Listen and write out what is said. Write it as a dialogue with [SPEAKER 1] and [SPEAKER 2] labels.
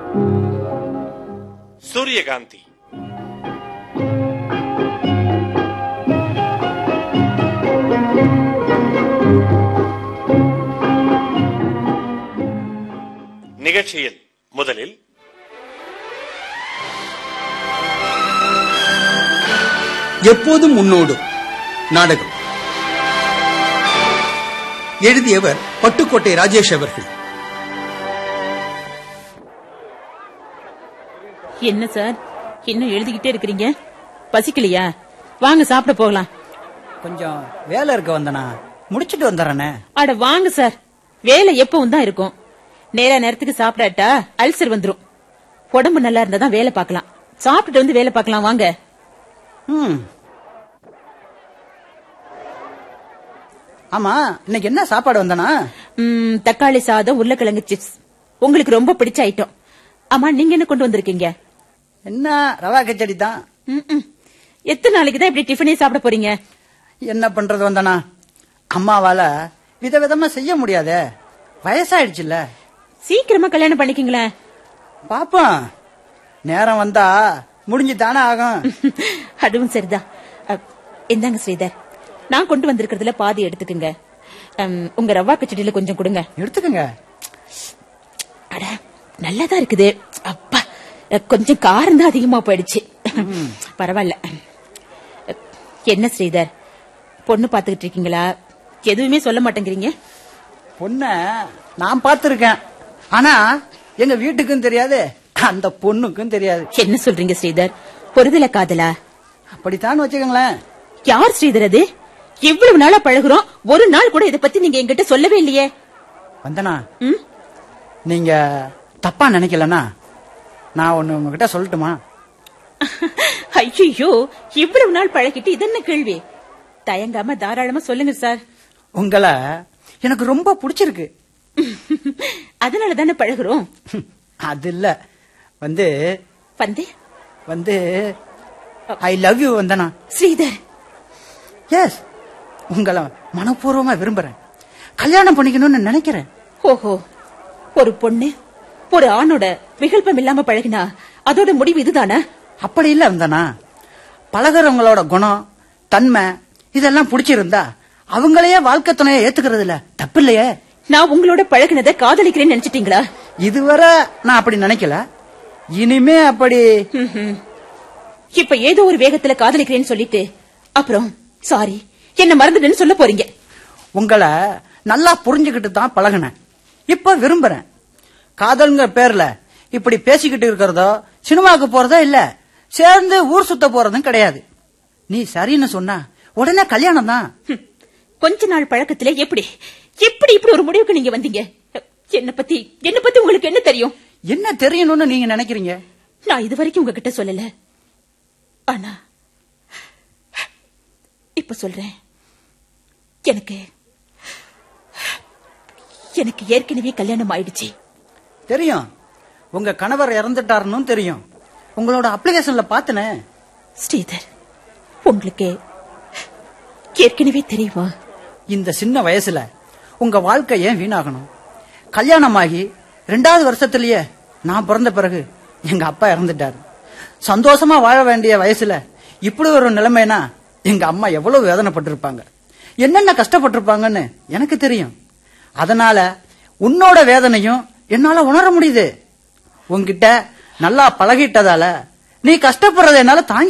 [SPEAKER 1] சூரியகாந்தி நிகழ்ச்சியில் முதலில்
[SPEAKER 2] எப்போதும் உன்னோடு நாடகம் எழுதியவர் பட்டுக்கோட்டை ராஜேஷ் அவர்கள்
[SPEAKER 3] என்ன சார் இன்னும் எழுதிக்கிட்டே இருக்கிறீங்க பசிக்கலையா வாங்க சாப்பிட போகலாம்
[SPEAKER 4] கொஞ்சம் வேலை இருக்க வந்தனா முடிச்சிட்டு வந்துடுறேனே
[SPEAKER 3] அட வாங்க சார் வேலை எப்பவும் தான் இருக்கும் நேர நேரத்துக்கு சாப்பிடாட்டா அல்சர் வந்துரும் உடம்பு நல்லா இருந்தா தான் வேலை பார்க்கலாம் சாப்பிட்டுட்டு வந்து வேலை பார்க்கலாம் வாங்க
[SPEAKER 4] ம் ஆமா இன்னைக்கு என்ன சாப்பாடு வந்தனா
[SPEAKER 3] ம், தக்காளி சாதம் உருளைக்கிழங்கு சிப்ஸ் உங்களுக்கு ரொம்ப பிடிச்ச ஐட்டம் ஆமா நீங்க என்ன கொண்டு வந்திருக்கீங்க
[SPEAKER 4] என்ன ரவா கிச்சடி தான்
[SPEAKER 3] ம், ம். எத்தனை நாளைக்கு தான் இப்படி டிஃபனே சாப்பிட போறீங்க
[SPEAKER 4] என்ன பண்றது வந்தனா அம்மாவால விதவிதமா செய்ய முடியாதே வயசாயிடுச்சுல்ல
[SPEAKER 3] சீக்கிரமா கல்யாணம் பண்ணிக்கீங்களேன்
[SPEAKER 4] பாப்போம் நேரம் வந்தா முடிஞ்சு தானே ஆகும்
[SPEAKER 3] அதுவும் சரிதான் அ, இந்தாங்க ஸ்ரீதர் நான் கொண்டு வந்திருக்கிறதுல பாதி எடுத்துக்குங்க அம், உங்க ரவா கச்சடியில கொஞ்சம் கொடுங்க
[SPEAKER 4] எடுத்துக்கங்க
[SPEAKER 3] அட நல்லாதான் இருக்குது அப்பா அ, கொஞ்சம் காரம் தான் அதிகமா போயிடுச்சு பரவாயில்ல அ, என்ன ஸ்ரீதர் பொண்ணு பாத்துக்கிட்டு இருக்கீங்களா எதுவுமே சொல்ல மாட்டேங்கிறீங்க
[SPEAKER 4] பொண்ண நான் பார்த்திருக்கேன் ஆனா எங்க வீட்டுக்கும் தெரியாது அந்த பொண்ணுக்கும் தெரியாது
[SPEAKER 3] என்ன சொல்றீங்க ஸ்ரீதர் பொறுதல காதலா
[SPEAKER 4] அப்படித்தான் வச்சுக்கோங்களேன்
[SPEAKER 3] யார் ஸ்ரீதர் அது இவ்வளவு நாளா பழகுறோம் ஒரு நாள் கூட இத பத்தி நீங்க என்கிட்ட சொல்லவே இல்லையே
[SPEAKER 4] வந்தனா
[SPEAKER 3] ம்?
[SPEAKER 4] நீங்க தப்பா நினைக்கலனா நான் ஒண்ணு உங்ககிட்ட சொல்லட்டுமா
[SPEAKER 3] ஐயோ இவ்வளவு நாள் பழகிட்டு இது என்ன கேள்வி தயங்காம தாராளமா சொல்லுங்க சார்
[SPEAKER 4] உங்களை எனக்கு ரொம்ப பிடிச்சிருக்கு
[SPEAKER 3] அதனால தானே பழகுறோம்
[SPEAKER 4] அது இல்ல வந்து
[SPEAKER 3] வந்து
[SPEAKER 4] வந்து I love you Vandana
[SPEAKER 3] Sridhar
[SPEAKER 4] S உங்களை மனப்பூர்வமா விரும்புறேன் கல்யாணம் பண்ணிக்கணும்னு நினைக்கிறேன்
[SPEAKER 3] ஓஹோ ஒரு பொண்ணு ஒரு ஆணோட விகல்பம் இல்லாம பழகினா அதோட முடிவு இதுதானே
[SPEAKER 4] அப்படி இல்ல வந்தனா பழகுறவங்களோட குணம் தன்மை இதெல்லாம் பிடிச்சிருந்தா அவங்களையே வாழ்க்கை துணையை ஏத்துக்கிறது இல்ல தப்பு இல்லையே
[SPEAKER 3] நான் உங்களோட பழகினதை காதலிக்கிறேன்னு நினைச்சிட்டீங்களா
[SPEAKER 4] இதுவரை நான் அப்படி நினைக்கல இனிமே அப்படி
[SPEAKER 3] ம்ஹும். இப்ப ஏதோ ஒரு வேகத்துல காதலிக்கிறேன்னு சொல்லிட்டு அப்புறம் சாரி என்ன மறந்துட்டேன்னு சொல்ல போறீங்க
[SPEAKER 4] உங்களை நல்லா புரிஞ்சுக்கிட்டு தான் பழகினேன் இப்ப விரும்புறேன் காதல்ங்கிற பேர்ல இப்படி பேசிக்கிட்டு இருக்கிறதோ சினிமாவுக்கு போறதோ இல்ல சேர்ந்து ஊர் சுத்த போறதும் கிடையாது நீ சரின்னு சொன்னா உடனே கல்யாணம் தான்
[SPEAKER 3] ஹம். கொஞ்ச நாள் பழக்கத்துல எப்படி எப்படி இப்படி ஒரு முடிவுக்கு நீங்க வந்தீங்க என்ன பத்தி என்ன பத்தி உங்களுக்கு என்ன தெரியும்
[SPEAKER 4] என்ன தெரியணும்னு நீங்க நினைக்கிறீங்க
[SPEAKER 3] நான் இது வரைக்கும் உங்ககிட்ட சொல்லல ஆனா இப்ப சொல்றேன் எனக்கு எனக்கு ஏற்கனவே கல்யாணம் ஆயிடுச்சு
[SPEAKER 4] தெரியும் உங்க கணவர் இறந்துட்டாருன்னு தெரியும் உங்களோட அப்ளிகேஷன்ல பாத்தனே
[SPEAKER 3] ஸ்ரீதர் உங்களுக்கு ஏற்கனவே தெரியுமா
[SPEAKER 4] இந்த சின்ன வயசுல உங்க வாழ்க்கை ஏன் வீணாகணும் கல்யாணமாகி ரெண்டாவது வருஷத்திலேயே நான் பிறந்த பிறகு எங்க அப்பா இறந்துட்டாரு சந்தோஷமா வாழ வேண்டிய வயசுல இப்படி ஒரு நிலைமைனா எங்க அம்மா எவ்வளவு வேதனைப்பட்டிருப்பாங்க என்னென்ன கஷ்டப்பட்டிருப்பாங்கன்னு எனக்கு தெரியும் அதனால உன்னோட வேதனையும் என்னால உணர முடியுது உன்கிட்ட நல்லா பழகிட்டதால நீ கஷ்டப்படுறத என்னால தாங்கி